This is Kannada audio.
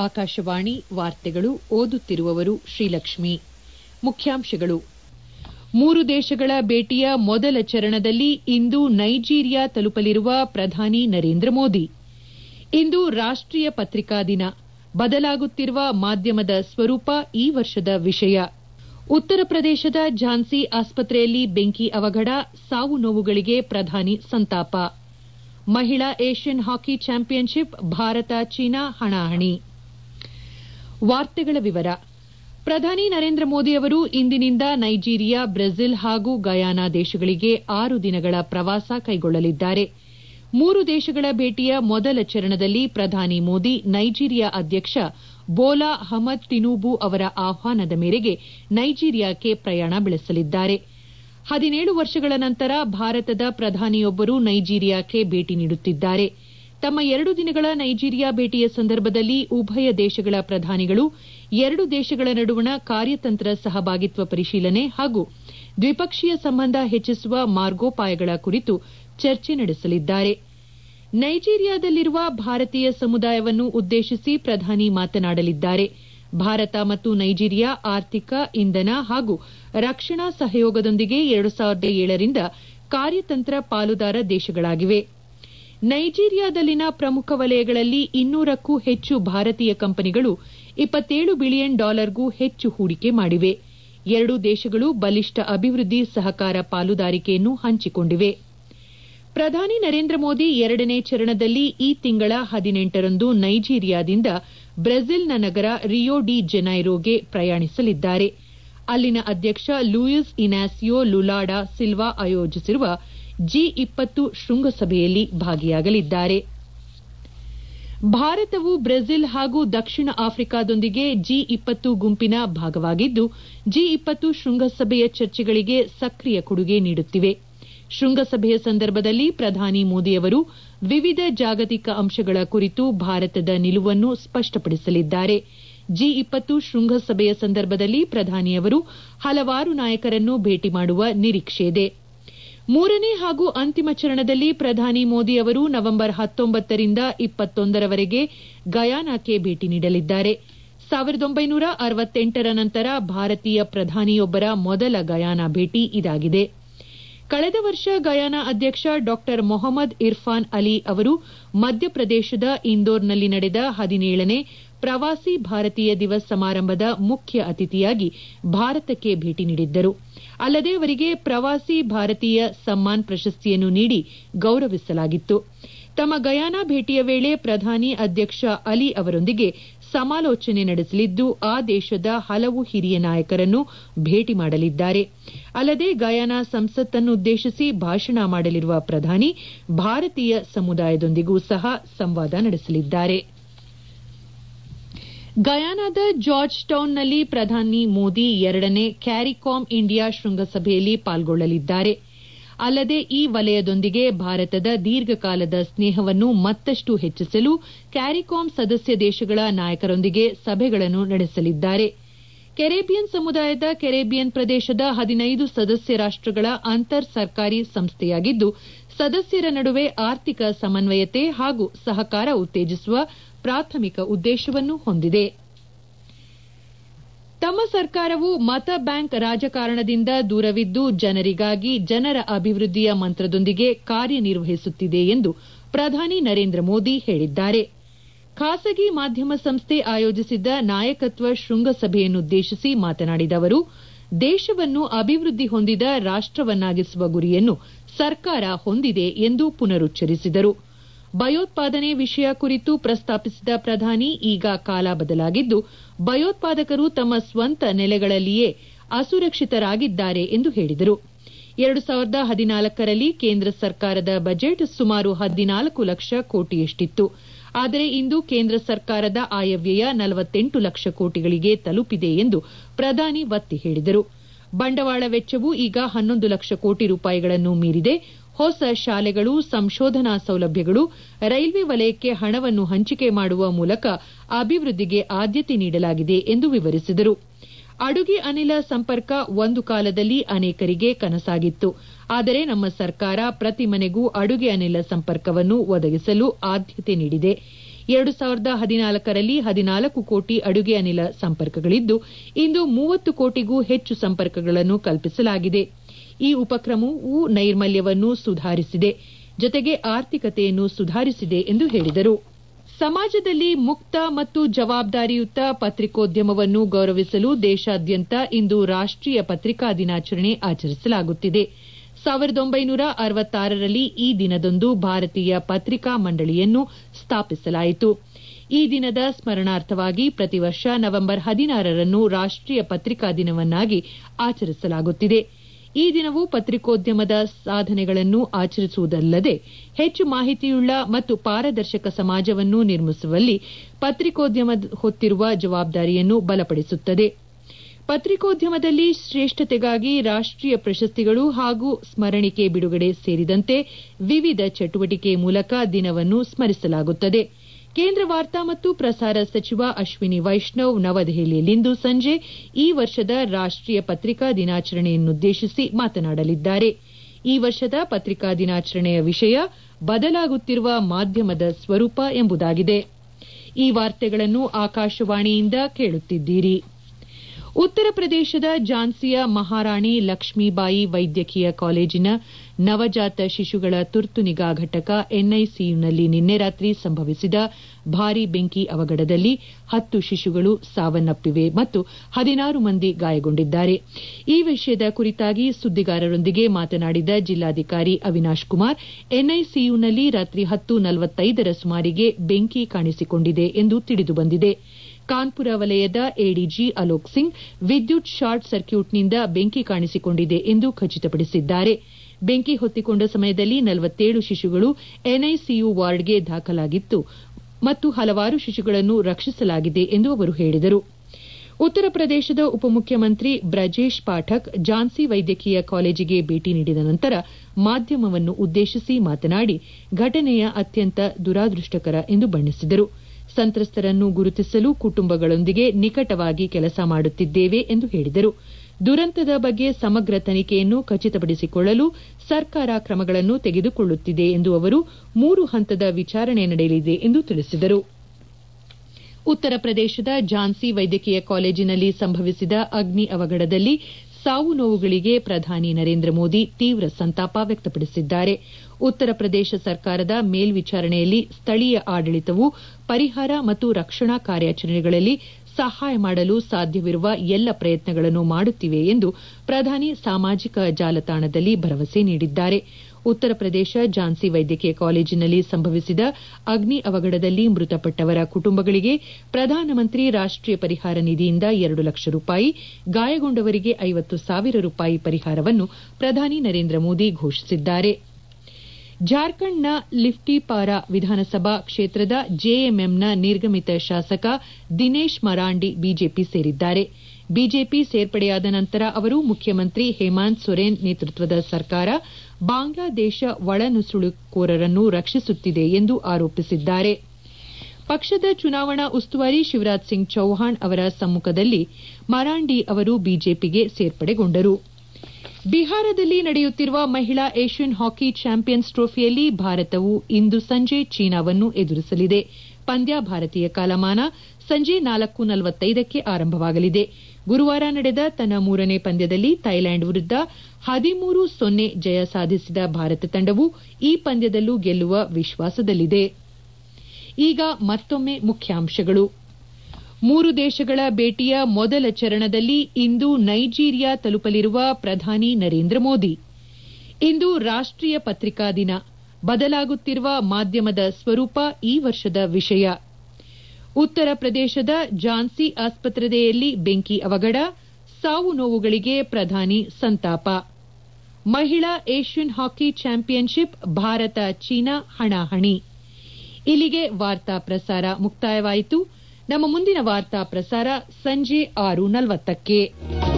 ಆಕಾಶವಾಣಿ ವಾರ್ತೆಗಳು ಓದುತ್ತಿರುವವರು ಶ್ರೀಲಕ್ಷ್ಮಿ ಮುಖ್ಯಾಂಶಗಳು ಮೂರು ದೇಶಗಳ ಭೇಟಿಯ ಮೊದಲ ಚರಣದಲ್ಲಿ ಇಂದು ನೈಜೀರಿಯಾ ತಲುಪಲಿರುವ ಪ್ರಧಾನಿ ನರೇಂದ್ರ ಮೋದಿ ಇಂದು ರಾಷ್ಟೀಯ ಪತ್ರಿಕಾ ದಿನ ಬದಲಾಗುತ್ತಿರುವ ಮಾಧ್ಯಮದ ಸ್ವರೂಪ ಈ ವರ್ಷದ ವಿಷಯ ಉತ್ತರ ಪ್ರದೇಶದ ಝಾನ್ಸಿ ಆಸ್ಪತ್ರೆಯಲ್ಲಿ ಬೆಂಕಿ ಅವಘಡ ಸಾವು ನೋವುಗಳಿಗೆ ಪ್ರಧಾನಿ ಸಂತಾಪ ಮಹಿಳಾ Asian hockey championship Bharat China ಹಣಾಹಣಿ ಪ್ರಧಾನಿ ನರೇಂದ್ರ ಮೋದಿ ಅವರು ಇಂದಿನಿಂದ ನೈಜೀರಿಯಾ ಬ್ರೆಜಿಲ್ ಹಾಗೂ ಗಯಾನಾ ದೇಶಗಳಿಗೆ ಆರು ದಿನಗಳ ಪ್ರವಾಸ ಕೈಗೊಳ್ಳಲಿದ್ದಾರೆ ಮೂರು ದೇಶಗಳ ಭೇಟಿಯ ಮೊದಲ ಚರಣದಲ್ಲಿ ಪ್ರಧಾನಿ ಮೋದಿ ನೈಜೀರಿಯಾ ಅಧ್ಯಕ್ಷ ಬೋಲಾ ಅಹಮದ್ ತಿನೂಬು ಅವರ ಆಹ್ವಾನದ ಮೇರೆಗೆ ನೈಜೀರಿಯಾಕ್ಕೆ ಪ್ರಯಾಣ ಬೆಳೆಸಲಿದ್ದಾರೆ ಹದಿನೇಳು ವರ್ಷಗಳ ನಂತರ ಭಾರತದ ಪ್ರಧಾನಿಯೊಬ್ಬರು ನೈಜೀರಿಯಾಕ್ಕೆ ಭೇಟಿ ನೀಡುತ್ತಿದ್ದಾರೆ ತಮ್ಮ ಎರಡು ದಿನಗಳ ನೈಜೀರಿಯಾ ಭೇಟಿಯ ಸಂದರ್ಭದಲ್ಲಿ ಉಭಯ ದೇಶಗಳ ಪ್ರಧಾನಿಗಳು ಎರಡು ದೇಶಗಳ ನಡುವಣ ಕಾರ್ಯತಂತ್ರ ಸಹಭಾಗಿತ್ವ ಪರಿಶೀಲನೆ ಹಾಗೂ ದ್ವಿಪಕ್ಷೀಯ ಸಂಬಂಧ ಹೆಚ್ಚಿಸುವ ಮಾರ್ಗೋಪಾಯಗಳ ಕುರಿತು ಚರ್ಚೆ ನಡೆಸಲಿದ್ದಾರೆ ನೈಜೀರಿಯಾದಲ್ಲಿರುವ ಭಾರತೀಯ ಸಮುದಾಯವನ್ನು ಉದ್ದೇಶಿಸಿ ಪ್ರಧಾನಿ ಮಾತನಾಡಲಿದ್ದಾರೆ ಭಾರತ ಮತ್ತು ನೈಜೀರಿಯಾ ಆರ್ಥಿಕ ಇಂಧನ ಹಾಗೂ ರಕ್ಷಣಾ ಸಹಯೋಗದೊಂದಿಗೆ ಎರಡು ಸಾವಿರದ ಏಳರಿಂದ ಕಾರ್ಯತಂತ್ರ ಪಾಲುದಾರ ದೇಶಗಳಾಗಿವೆ ನೈಜೀರಿಯಾದಲ್ಲಿನ ಪ್ರಮುಖ ವಲಯಗಳಲ್ಲಿ ಇನ್ನೂರಕ್ಕೂ ಹೆಚ್ಚು ಭಾರತೀಯ ಕಂಪನಿಗಳು ಇಪ್ಪತ್ತೇಳು ಬಿಲಿಯನ್ ಡಾಲರ್ಗೂ ಹೆಚ್ಚು ಹೂಡಿಕೆ ಮಾಡಿವೆ ಎರಡೂ ದೇಶಗಳು ಬಲಿಷ್ಠ ಅಭಿವೃದ್ಧಿ ಸಹಕಾರ ಪಾಲುದಾರಿಕೆಯನ್ನು ಹಂಚಿಕೊಂಡಿವೆ ಪ್ರಧಾನಿ ನರೇಂದ್ರ ಮೋದಿ ಎರಡನೇ ಚರಣದಲ್ಲಿ ಈ ತಿಂಗಳ ಹದಿನೆಂಟರಂದು ನೈಜೀರಿಯಾದಿಂದ ಬ್ರೆಜಿಲ್ನ ನಗರ ರಿಯೋ ಡಿ ಜೆನೈರೋಗೆ ಪ್ರಯಾಣಿಸಲಿದ್ದಾರೆ ಅಲ್ಲಿನ ಅಧ್ಯಕ್ಷ ಲೂಯಿಸ್ ಇನಾಸಿಯೋ ಲುಲಾಡಾ ಸಿಲ್ವಾ ಆಯೋಜಿಸಿರುವ ಜಿ ಇಪ್ಪತ್ತು ಶೃಂಗಸಭೆಯಲ್ಲಿ ಭಾಗಿಯಾಗಲಿದ್ದಾರೆ ಭಾರತವು ಬ್ರೆಜಿಲ್ ಹಾಗೂ ದಕ್ಷಿಣ ಆಫ್ರಿಕಾದೊಂದಿಗೆ ಜಿ ಇಪ್ಪತ್ತು ಗುಂಪಿನ ಭಾಗವಾಗಿದ್ದು ಜಿ ಇಪ್ಪತ್ತು ಶೃಂಗಸಭೆಯ ಚರ್ಚೆಗಳಿಗೆ ಸಕ್ರಿಯ ಕೊಡುಗೆ ನೀಡುತ್ತಿವೆ ಶೃಂಗಸಭೆಯ ಸಂದರ್ಭದಲ್ಲಿ ಪ್ರಧಾನಿ ಮೋದಿ ಅವರು ವಿವಿಧ ಜಾಗತಿಕ ಅಂಶಗಳ ಕುರಿತು ಭಾರತದ ನಿಲುವನ್ನು ಸ್ಪಷ್ಟಪಡಿಸಲಿದ್ದಾರೆ ಜಿ ಇಪ್ಪತ್ತು ಶೃಂಗಸಭೆಯ ಸಂದರ್ಭದಲ್ಲಿ ಪ್ರಧಾನಿ ಅವರು ಹಲವಾರು ನಾಯಕರನ್ನು ಭೇಟಿ ಮಾಡುವ ನಿರೀಕ್ಷೆಯಿದೆ ಮೂರನೇ ಹಾಗೂ ಅಂತಿಮ ಚರಣದಲ್ಲಿ ಪ್ರಧಾನಿ ಮೋದಿ ಅವರು ನವೆಂಬರ್ ಹತ್ತೊಂಬತ್ತರಿಂದ ಇಪ್ಪತ್ತೊಂದರವರೆಗೆ ಗಯಾನಾಕ್ಕೆ ಭೇಟಿ ನೀಡಲಿದ್ದಾರೆ ಸಾವಿರದ ಒಂಬೈನೂರ ಅರವತ್ತೆಂಟರ ನಂತರ ಭಾರತೀಯ ಪ್ರಧಾನಿಯೊಬ್ಬರ ಮೊದಲ ಗಯಾನಾ ಭೇಟಿ ಇದಾಗಿದೆ ಕಳೆದ ವರ್ಷ ಗಯಾನಾ ಅಧ್ಯಕ್ಷ ಡಾ ಮೊಹಮ್ಮದ್ ಇರ್ಫಾನ್ ಅಲಿ ಅವರು ಮಧ್ಯಪ್ರದೇಶದ ಇಂದೋರ್ನಲ್ಲಿ ನಡೆದ ಹದಿನೇಳನೇ ಪ್ರವಾಸಿ ಭಾರತೀಯ ದಿವಸ್ ಸಮಾರಂಭದ ಮುಖ್ಯ ಅತಿಥಿಯಾಗಿ ಭಾರತಕ್ಕೆ ಭೇಟಿ ನೀಡಿದ್ದರು ಅಲ್ಲದೆ ಅವರಿಗೆ ಪ್ರವಾಸಿ ಭಾರತೀಯ ಸಮ್ಮಾನ್ ಪ್ರಶಸ್ತಿಯನ್ನು ನೀಡಿ ಗೌರವಿಸಲಾಗಿತ್ತು ತಮ್ಮ ಗಯಾನಾ ಭೇಟಿಯ ವೇಳೆ ಪ್ರಧಾನಿ ಅಧ್ಯಕ್ಷ ಅಲಿ ಅವರೊಂದಿಗೆ ಸಮಾಲೋಚನೆ ನಡೆಸಲಿದ್ದು ಆ ದೇಶದ ಹಲವು ಹಿರಿಯ ನಾಯಕರನ್ನು ಭೇಟಿ ಮಾಡಲಿದ್ದಾರೆ ಅಲ್ಲದೆ ಗಯಾನಾ ಸಂಸತ್ತನ್ನುದ್ದೇಶಿಸಿ ಭಾಷಣ ಮಾಡಲಿರುವ ಪ್ರಧಾನಿ ಭಾರತೀಯ ಸಮುದಾಯದೊಂದಿಗೂ ಸಹ ಸಂವಾದ ನಡೆಸಲಿದ್ದಾರೆ ಗಯಾನಾದ ಜಾರ್ಜ್ ಟೌನ್ನಲ್ಲಿ ಪ್ರಧಾನಿ ಮೋದಿ ಎರಡನೇ ಕ್ಯಾರಿಕಾಂ ಇಂಡಿಯಾ ಶೃಂಗಸಭೆಯಲ್ಲಿ ಪಾಲ್ಗೊಳ್ಳಲಿದ್ದಾರೆ ಅಲ್ಲದೆ ಈ ವಲಯದೊಂದಿಗೆ ಭಾರತದ ದೀರ್ಘಕಾಲದ ಸ್ನೇಹವನ್ನು ಮತ್ತಷ್ಟು ಹೆಚ್ಚಿಸಲು ಕ್ಯಾರಿಕಾಂ ಸದಸ್ಯ ದೇಶಗಳ ನಾಯಕರೊಂದಿಗೆ ಸಭೆಗಳನ್ನು ನಡೆಸಲಿದ್ದಾರೆ ಕೆರೆಬಿಯನ್ ಸಮುದಾಯದ ಕೆರೆಬಿಯನ್ ಪ್ರದೇಶದ ಹದಿನೈದು ಸದಸ್ಯ ರಾಷ್ಟಗಳ ಅಂತರ್ ಸರ್ಕಾರಿ ಸಂಸ್ಥೆಯಾಗಿದ್ದು ಸದಸ್ಯರ ನಡುವೆ ಆರ್ಥಿಕ ಸಮನ್ವಯತೆ ಹಾಗೂ ಸಹಕಾರ ಉತ್ತೇಜಿಸುವ ಪ್ರಾಥಮಿಕ ಉದ್ದೇಶವನ್ನು ಹೊಂದಿದೆ ತಮ್ಮ ಸರ್ಕಾರವು ಮತ ಬ್ಯಾಂಕ್ ರಾಜಕಾರಣದಿಂದ ದೂರವಿದ್ದು ಜನರಿಗಾಗಿ ಜನರ ಅಭಿವೃದ್ಧಿಯ ಮಂತ್ರದೊಂದಿಗೆ ಕಾರ್ಯನಿರ್ವಹಿಸುತ್ತಿದೆ ಎಂದು ಪ್ರಧಾನಿ ನರೇಂದ್ರ ಮೋದಿ ಹೇಳಿದ್ದಾರೆ ಖಾಸಗಿ ಮಾಧ್ಯಮ ಸಂಸ್ಥೆ ಆಯೋಜಿಸಿದ್ದ ನಾಯಕತ್ವ ಶೃಂಗಸಭೆಯನ್ನುದ್ದೇಶಿಸಿ ಮಾತನಾಡಿದ ಅವರು ದೇಶವನ್ನು ಅಭಿವೃದ್ಧಿ ಹೊಂದಿದ ರಾಷ್ಟವನ್ನಾಗಿಸುವ ಗುರಿಯನ್ನು ಸರ್ಕಾರ ಹೊಂದಿದೆ ಎಂದು ಪುನರುಚ್ಚರಿಸಿದರು ಭಯೋತ್ಪಾದನೆ ವಿಷಯ ಕುರಿತು ಪ್ರಸ್ತಾಪಿಸಿದ ಪ್ರಧಾನಿ ಈಗ ಕಾಲ ಬದಲಾಗಿದ್ದು ಭಯೋತ್ಪಾದಕರು ತಮ್ಮ ಸ್ವಂತ ನೆಲೆಗಳಲ್ಲಿಯೇ ಅಸುರಕ್ಷಿತರಾಗಿದ್ದಾರೆ ಎಂದು ಹೇಳಿದರು ಎರಡು ಸಾವಿರದ ಹದಿನಾಲ್ಕರಲ್ಲಿ ಕೇಂದ್ರ ಸರ್ಕಾರದ ಬಜೆಟ್ ಸುಮಾರು ಹದಿನಾಲ್ಕು ಲಕ್ಷ ಕೋಟಿಯಷ್ಟಿತ್ತು ಆದರೆ ಇಂದು ಕೇಂದ್ರ ಸರ್ಕಾರದ ಆಯವ್ಯಯ ನಲವತ್ತೆಂಟು ಲಕ್ಷ ಕೋಟಿಗಳಿಗೆ ತಲುಪಿದೆ ಎಂದು ಪ್ರಧಾನಿ ಒತ್ತಿ ಹೇಳಿದರು ಬಂಡವಾಳ ವೆಚ್ಚವು ಈಗ ಹನ್ನೊಂದು ಲಕ್ಷ ಕೋಟಿ ರೂಪಾಯಿಗಳನ್ನು ಮೀರಿದೆ ಹೊಸ ಶಾಲೆಗಳು ಸಂಶೋಧನಾ ಸೌಲಭ್ಯಗಳು ರೈಲ್ವೆ ವಲಯಕ್ಕೆ ಹಣವನ್ನು ಹಂಚಿಕೆ ಮಾಡುವ ಮೂಲಕ ಅಭಿವೃದ್ಧಿಗೆ ಆದ್ಯತೆ ನೀಡಲಾಗಿದೆ ಎಂದು ವಿವರಿಸಿದರು ಅಡುಗೆ ಅನಿಲ ಸಂಪರ್ಕ ಒಂದು ಕಾಲದಲ್ಲಿ ಅನೇಕರಿಗೆ ಕನಸಾಗಿತ್ತು ಆದರೆ ನಮ್ಮ ಸರ್ಕಾರ ಪ್ರತಿ ಮನೆಗೂ ಅಡುಗೆ ಅನಿಲ ಸಂಪರ್ಕವನ್ನು ಒದಗಿಸಲು ಆದ್ಯತೆ ನೀಡಿದೆ ಎರಡು ಸಾವಿರದ ಹದಿನಾಲ್ಕರಲ್ಲಿ ಹದಿನಾಲ್ಕು ಕೋಟಿ ಅಡುಗೆ ಅನಿಲ ಸಂಪರ್ಕಗಳಿದ್ದು ಇಂದು ಮೂವತ್ತು ಕೋಟಿಗೂ ಹೆಚ್ಚು ಸಂಪರ್ಕಗಳನ್ನು ಕಲ್ಪಿಸಲಾಗಿದೆ ಈ ಉಪಕ್ರಮವು ನೈರ್ಮಲ್ಯವನ್ನು ಸುಧಾರಿಸಿದೆ ಜೊತೆಗೆ ಆರ್ಥಿಕತೆಯನ್ನು ಸುಧಾರಿಸಿದೆ ಎಂದು ಹೇಳಿದರು ಸಮಾಜದಲ್ಲಿ ಮುಕ್ತ ಮತ್ತು ಜವಾಬ್ದಾರಿಯುತ ಪತ್ರಿಕೋದ್ಯಮವನ್ನು ಗೌರವಿಸಲು ದೇಶಾದ್ಯಂತ ಇಂದು ರಾಷ್ಟೀಯ ಪತ್ರಿಕಾ ದಿನಾಚರಣೆ ಆಚರಿಸಲಾಗುತ್ತಿದೆ ಸಾವಿರದ ಒಂಬೈನೂರ ಅರವತ್ತಾರರಲ್ಲಿ ಈ ದಿನದಂದು ಭಾರತೀಯ ಪತ್ರಿಕಾ ಮಂಡಳಿಯನ್ನು ಸ್ಥಾಪಿಸಲಾಯಿತು ಈ ದಿನದ ಸ್ಮರಣಾರ್ಥವಾಗಿ ಪ್ರತಿ ವರ್ಷ ನವೆಂಬರ್ ಹದಿನಾರರನ್ನು ರಾಷ್ಟೀಯ ಪತ್ರಿಕಾ ದಿನವನ್ನಾಗಿ ಆಚರಿಸಲಾಗುತ್ತಿದೆ ಈ ದಿನವು ಪತ್ರಿಕೋದ್ಯಮದ ಸಾಧನೆಗಳನ್ನು ಆಚರಿಸುವುದಲ್ಲದೆ ಹೆಚ್ಚು ಮಾಹಿತಿಯುಳ್ಳ ಮತ್ತು ಪಾರದರ್ಶಕ ಸಮಾಜವನ್ನು ನಿರ್ಮಿಸುವಲ್ಲಿ ಪತ್ರಿಕೋದ್ಯಮ ಹೊತ್ತಿರುವ ಜವಾಬ್ದಾರಿಯನ್ನು ಬಲಪಡಿಸುತ್ತದೆ ಪತ್ರಿಕೋದ್ಯಮದಲ್ಲಿ ಶ್ರೇಷ್ಠತೆಗಾಗಿ ರಾಷ್ಟೀಯ ಪ್ರಶಸ್ತಿಗಳು ಹಾಗೂ ಸ್ಮರಣಿಕೆ ಬಿಡುಗಡೆ ಸೇರಿದಂತೆ ವಿವಿಧ ಚಟುವಟಿಕೆ ಮೂಲಕ ದಿನವನ್ನು ಸ್ಮರಿಸಲಾಗುತ್ತದೆ ಕೇಂದ್ರ ವಾರ್ತಾ ಮತ್ತು ಪ್ರಸಾರ ಸಚಿವ ಅಶ್ವಿನಿ ವೈಷ್ಣವ್ ನವದೆಹಲಿಯಲ್ಲಿಂದು ಸಂಜೆ ಈ ವರ್ಷದ ರಾಷ್ಟೀಯ ಪತ್ರಿಕಾ ದಿನಾಚರಣೆಯನ್ನುದ್ದೇಶಿಸಿ ಮಾತನಾಡಲಿದ್ದಾರೆ ಈ ವರ್ಷದ ಪತ್ರಿಕಾ ದಿನಾಚರಣೆಯ ವಿಷಯ ಬದಲಾಗುತ್ತಿರುವ ಮಾಧ್ಯಮದ ಸ್ವರೂಪ ಎಂಬುದಾಗಿದೆ ಈ ವಾರ್ತೆಗಳನ್ನು ಆಕಾಶವಾಣಿಯಿಂದ ಕೇಳುತ್ತಿದ್ದೀರಿ ಉತ್ತರ ಪ್ರದೇಶದ ಝಾನ್ಸಿಯ ಮಹಾರಾಣಿ ಲಕ್ಷ್ಮೀಬಾಯಿ ವೈದ್ಯಕೀಯ ಕಾಲೇಜಿನ ನವಜಾತ ಶಿಶುಗಳ ತುರ್ತು ನಿಗಾ ಘಟಕ ಎನ್ಐಸಿಯುನಲ್ಲಿ ನಿನ್ನೆ ರಾತ್ರಿ ಸಂಭವಿಸಿದ ಭಾರೀ ಬೆಂಕಿ ಅವಘಡದಲ್ಲಿ ಹತ್ತು ಶಿಶುಗಳು ಸಾವನ್ನಪ್ಪಿವೆ ಮತ್ತು ಹದಿನಾರು ಮಂದಿ ಗಾಯಗೊಂಡಿದ್ದಾರೆ ಈ ವಿಷಯದ ಕುರಿತಾಗಿ ಸುದ್ದಿಗಾರರೊಂದಿಗೆ ಮಾತನಾಡಿದ ಜಿಲ್ಲಾಧಿಕಾರಿ ಅವಿನಾಶ್ ಕುಮಾರ್ ಎನ್ಐಸಿಯುನಲ್ಲಿ ರಾತ್ರಿ ಹತ್ತು ನಲವತ್ತೈದರ ಸುಮಾರಿಗೆ ಬೆಂಕಿ ಕಾಣಿಸಿಕೊಂಡಿದೆ ಎಂದು ತಿಳಿದುಬಂದಿದೆ ಕಾನ್ಪುರ ವಲಯದ ಎಡಿಜಿ ಅಲೋಕ್ ಸಿಂಗ್ ವಿದ್ಯುತ್ ಶಾರ್ಟ್ ಸರ್ಕ್ಯೂಟ್ನಿಂದ ಬೆಂಕಿ ಕಾಣಿಸಿಕೊಂಡಿದೆ ಎಂದು ಖಚಿತಪಡಿಸಿದ್ದಾರೆ ಬೆಂಕಿ ಹೊತ್ತಿಕೊಂಡ ಸಮಯದಲ್ಲಿ ನಲವತ್ತೇಳು ಶಿಶುಗಳು ಎನ್ಐಸಿಯು ವಾರ್ಡ್ಗೆ ದಾಖಲಾಗಿತ್ತು ಮತ್ತು ಹಲವಾರು ಶಿಶುಗಳನ್ನು ರಕ್ಷಿಸಲಾಗಿದೆ ಎಂದು ಅವರು ಹೇಳಿದರು ಉತ್ತರ ಪ್ರದೇಶದ ಉಪಮುಖ್ಯಮಂತ್ರಿ ಬ್ರಜೇಶ್ ಪಾಠಕ್ ಝಾನ್ಸಿ ವೈದ್ಯಕೀಯ ಕಾಲೇಜಿಗೆ ಭೇಟಿ ನೀಡಿದ ನಂತರ ಮಾಧ್ಯಮವನ್ನು ಉದ್ದೇಶಿಸಿ ಮಾತನಾಡಿ ಘಟನೆಯ ಅತ್ಯಂತ ದುರಾದೃಷ್ಟಕರ ಎಂದು ಬಣ್ಣಿಸಿದರು ಸಂತ್ರಸ್ತರನ್ನು ಗುರುತಿಸಲು ಕುಟುಂಬಗಳೊಂದಿಗೆ ನಿಕಟವಾಗಿ ಕೆಲಸ ಮಾಡುತ್ತಿದ್ದೇವೆ ಎಂದು ಹೇಳಿದರು ದುರಂತದ ಬಗ್ಗೆ ಸಮಗ್ರ ತನಿಖೆಯನ್ನು ಖಚಿತಪಡಿಸಿಕೊಳ್ಳಲು ಸರ್ಕಾರ ಕ್ರಮಗಳನ್ನು ತೆಗೆದುಕೊಳ್ಳುತ್ತಿದೆ ಎಂದು ಅವರು ಮೂರು ಹಂತದ ವಿಚಾರಣೆ ನಡೆಯಲಿದೆ ಎಂದು ತಿಳಿಸಿದರು ಉತ್ತರ ಪ್ರದೇಶದ ಝಾನ್ಸಿ ವೈದ್ಯಕೀಯ ಕಾಲೇಜಿನಲ್ಲಿ ಸಂಭವಿಸಿದ ಅಗ್ನಿ ಅವಘಡದಲ್ಲಿ ಸಾವು ನೋವುಗಳಿಗೆ ಪ್ರಧಾನಿ ನರೇಂದ್ರ ಮೋದಿ ತೀವ್ರ ಸಂತಾಪ ವ್ಯಕ್ತಪಡಿಸಿದ್ದಾರೆ ಉತ್ತರ ಪ್ರದೇಶ ಸರ್ಕಾರದ ಮೇಲ್ವಿಚಾರಣೆಯಲ್ಲಿ ಸ್ಥಳೀಯ ಆಡಳಿತವು ಪರಿಹಾರ ಮತ್ತು ರಕ್ಷಣಾ ಕಾರ್ಯಾಚರಣೆಗಳಲ್ಲಿ ಸಹಾಯ ಮಾಡಲು ಸಾಧ್ಯವಿರುವ ಎಲ್ಲ ಪ್ರಯತ್ನಗಳನ್ನು ಮಾಡುತ್ತಿವೆ ಎಂದು ಪ್ರಧಾನಿ ಸಾಮಾಜಿಕ ಜಾಲತಾಣದಲ್ಲಿ ಭರವಸೆ ನೀಡಿದ್ದಾರೆ ಉತ್ತರ ಪ್ರದೇಶ ಝಾನ್ಸಿ ವೈದ್ಯಕೀಯ ಕಾಲೇಜಿನಲ್ಲಿ ಸಂಭವಿಸಿದ ಅಗ್ನಿ ಅವಘಡದಲ್ಲಿ ಮೃತಪಟ್ಟವರ ಕುಟುಂಬಗಳಿಗೆ ಪ್ರಧಾನಮಂತ್ರಿ ರಾಷ್ಟೀಯ ಪರಿಹಾರ ನಿಧಿಯಿಂದ ಎರಡು ಲಕ್ಷ ರೂಪಾಯಿ ಗಾಯಗೊಂಡವರಿಗೆ ಐವತ್ತು ಸಾವಿರ ರೂಪಾಯಿ ಪರಿಹಾರವನ್ನು ಪ್ರಧಾನಿ ನರೇಂದ್ರ ಮೋದಿ ಘೋಷಿಸಿದ್ದಾರೆ ಜಾರ್ಖಂಡ್ನ ಲಿಫ್ಟಿಪಾರಾ ವಿಧಾನಸಭಾ ಕ್ಷೇತ್ರದ ಜೆಎಂಎಂನ ನಿರ್ಗಮಿತ ಶಾಸಕ ದಿನೇಶ್ ಮರಾಂಡಿ ಬಿಜೆಪಿ ಸೇರಿದ್ದಾರೆ ಬಿಜೆಪಿ ಸೇರ್ಪಡೆಯಾದ ನಂತರ ಅವರು ಮುಖ್ಯಮಂತ್ರಿ ಹೇಮಂತ್ ಸೊರೇನ್ ನೇತೃತ್ವದ ಸರ್ಕಾರ ಬಾಂಗ್ಲಾದೇಶ ಒಳನುಸುಳುಕೋರರನ್ನು ರಕ್ಷಿಸುತ್ತಿದೆ ಎಂದು ಆರೋಪಿಸಿದ್ದಾರೆ ಪಕ್ಷದ ಚುನಾವಣಾ ಉಸ್ತುವಾರಿ ಶಿವರಾಜ್ ಸಿಂಗ್ ಚೌಹಾಣ್ ಅವರ ಸಮ್ಮುಖದಲ್ಲಿ ಮರಾಂಡಿ ಅವರು ಬಿಜೆಪಿಗೆ ಸೇರ್ಪಡೆಗೊಂಡರು ಬಿಹಾರದಲ್ಲಿ ನಡೆಯುತ್ತಿರುವ ಮಹಿಳಾ ಏಷ್ಯನ್ ಹಾಕಿ ಚಾಂಪಿಯನ್ಸ್ ಟ್ರೋಫಿಯಲ್ಲಿ ಭಾರತವು ಇಂದು ಸಂಜೆ ಚೀನಾವನ್ನು ಎದುರಿಸಲಿದೆ ಪಂದ್ಯ ಭಾರತೀಯ ಕಾಲಮಾನ ಸಂಜೆ ನಾಲ್ಕು ನಲವತ್ತೈದಕ್ಕೆ ಆರಂಭವಾಗಲಿದೆ ಗುರುವಾರ ನಡೆದ ತನ್ನ ಮೂರನೇ ಪಂದ್ಯದಲ್ಲಿ ಥೈಲ್ಯಾಂಡ್ ವಿರುದ್ದ ಹದಿಮೂರು ಸೊನ್ನೆ ಜಯ ಸಾಧಿಸಿದ ಭಾರತ ತಂಡವು ಈ ಪಂದ್ಯದಲ್ಲೂ ಗೆಲ್ಲುವ ವಿಶ್ವಾಸದಲ್ಲಿದೆ ಈಗ ಮತ್ತೊಮ್ಮೆ ಮುಖ್ಯಾಂಶಗಳು ಮೂರು ದೇಶಗಳ ಭೇಟಿಯ ಮೊದಲ ಚರಣದಲ್ಲಿ ಇಂದು ನೈಜೀರಿಯಾ ತಲುಪಲಿರುವ ಪ್ರಧಾನಿ ನರೇಂದ್ರ ಮೋದಿ ಇಂದು ರಾಷ್ಟೀಯ ಪತ್ರಿಕಾ ದಿನ ಬದಲಾಗುತ್ತಿರುವ ಮಾಧ್ಯಮದ ಸ್ವರೂಪ ಈ ವರ್ಷದ ವಿಷಯ ಉತ್ತರ ಪ್ರದೇಶದ ಝಾನ್ಸಿ ಆಸ್ಪತ್ರೆಯಲ್ಲಿ ಬೆಂಕಿ ಅವಘಡ ಸಾವು ನೋವುಗಳಿಗೆ ಪ್ರಧಾನಿ ಸಂತಾಪ ಮಹಿಳಾ Asian hockey championship Bharat China ಹಣಾಹಣಿ ಇಲ್ಲಿಗೆ ವಾರ್ತಾ ಪ್ರಸಾರ ಮುಕ್ತಾಯವಾಯಿತು ನಮ್ಮ ಮುಂದಿನ ವಾರ್ತಾ ಪ್ರಸಾರ ಸಂಜೆ ಆರು ನಲವತ್ತಕ್ಕೆ